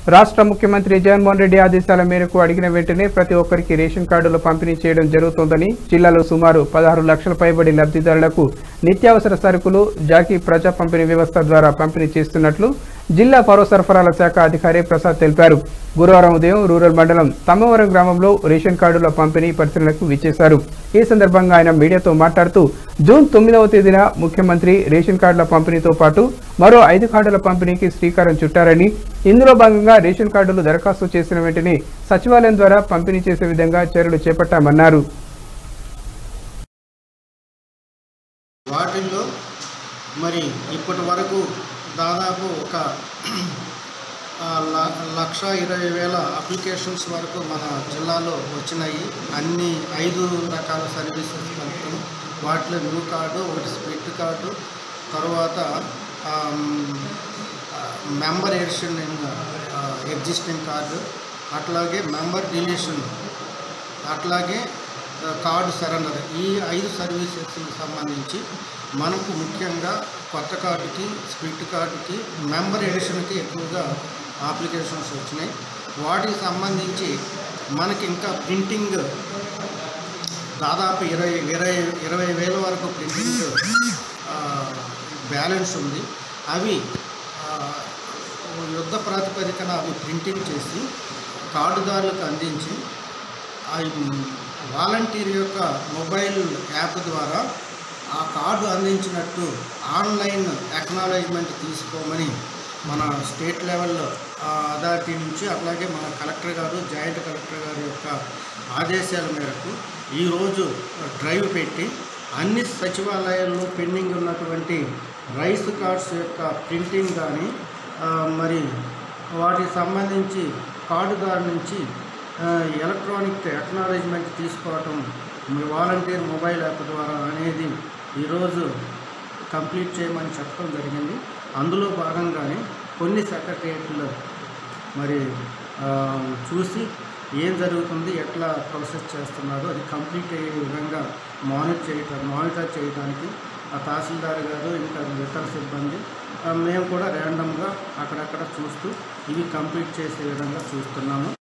రాష్ట్ర ముఖ్యమంత్రి జగన్మోహన్ రెడ్డి ఆదేశాల మేరకు అడిగిన వెంటనే ప్రతి ఒక్కరికి రేషన్ కార్డులు పంపిణీ చేయడం జరుగుతోందని జిల్లాలో సుమారు పదహారు లక్షల పైబడి లబ్ధిదారులకు నిత్యావసర సరుకులు జాకీ ప్రజా పంపిణీ వ్యవస్థ ద్వారా పంపిణీ చేస్తున్నట్లు జిల్లా పౌర సరఫరాల శాఖ అధికారి ప్రసాద్ తెలిపారు గురువారం ఉదయం రూరల్ మండలం తమ్మవరం గ్రామంలో రేషన్ కార్డుల పంపిణీ పరిశీలనకు విచ్చేశారు ఈ సందర్భంగా ఆయన మీడియాతో మాట్లాడుతూ జూన్ తొమ్మిదవ తేదీన ముఖ్యమంత్రి రేషన్ కార్డుల పంపిణీతో పాటు మరో ఐదు కార్డుల పంపిణీకి శ్రీకారం చుట్టారని ఇందులో భాగంగా రేషన్ కార్డులు దరఖాస్తు చేసిన వెంటనే సచివాలయం ద్వారా పంపిణీ చేసే విధంగా చర్యలు చేపట్టామన్నారు వాటిల్లో మరి ఇప్పటి వరకు దాదాపు ఒక ఆ, ల- లక్ష ఇరవై వేల అప్లికేషన్స్ వరకు మన జిల్లాలో వచ్చినాయి అన్ని ఐదు రకాల సర్వీసెస్ కలుపుతాం వాటిలో న్యూ కార్డు ఒకటి స్ప్లిట్ కార్డు తర్వాత member addition in existing card అట్లాగే మెంబర్ డిలీషన్ అట్లాగే ఆ, కార్డు సరెండర్ ఈ ఐదు సర్వీసెస్కి సంబంధించి మనకు ముఖ్యంగా కొత్త కార్డుకి స్ప్లిట్ కార్డుకి మెంబర్ ఎడిషన్కి ఎక్కువగా అప్లికేషన్స్ వచ్చినాయి వాటికి సంబంధించి మనకి ఇంకా ప్రింటింగ్ దాదాపు ఇరవై ఇరవై ఇరవై వేల వరకు ప్రింటింగ్ ఆ, బ్యాలెన్స్ ఉంది అవి ఆ, యుద్ధ ప్రాతిపదికన అవి ప్రింటింగ్ చేసి కార్డుదారులకు అందించి ఆ వాలంటీర్ యొక్క మొబైల్ యాప్ ద్వారా ఆ కార్డు అందించినట్టు ఆన్లైన్ అక్నాలజ్మెంట్ తీసుకోమని మన స్టేట్ లెవెల్లో అథారిటీ నుంచి అట్లాగే మన కలెక్టర్ గారు జాయింట్ కలెక్టర్ గారి యొక్క ఆదేశాల మేరకు ఈరోజు డ్రైవ్ పెట్టి అన్ని సచివాలయాల్లో పెండింగ్ ఉన్నటువంటి రైస్ కార్డ్స్ యొక్క ప్రింటింగ్ కానీ ఆ, మరి వాటికి సంబంధించి కార్డుదారు నుంచి ఆ, ఎలక్ట్రానిక్ అక్నాలజ్మెంట్ తీసుకోవటం మీ వాలంటీర్ మొబైల్ యాప్ ద్వారా అనేది ఈరోజు కంప్లీట్ చేయమని చెప్పడం జరిగింది అందులో భాగంగానే కొన్ని సెక్రటరియట్లు మరి ఆ, చూసి ఏం జరుగుతుంది ఎట్లా ప్రాసెస్ చేస్తున్నారు అది కంప్లీట్ అయ్యే విధంగా మానిటర్ చేయటం మానిటర్ చేయడానికి ఆ తహసీల్దార్ గారు ఇంకా ఇతర సిబ్బంది ఆ, మేము కూడా ర్యాండమ్గా అక్కడక్కడ చూస్తూ ఇవి కంప్లీట్ చేసే విధంగా చూస్తున్నాము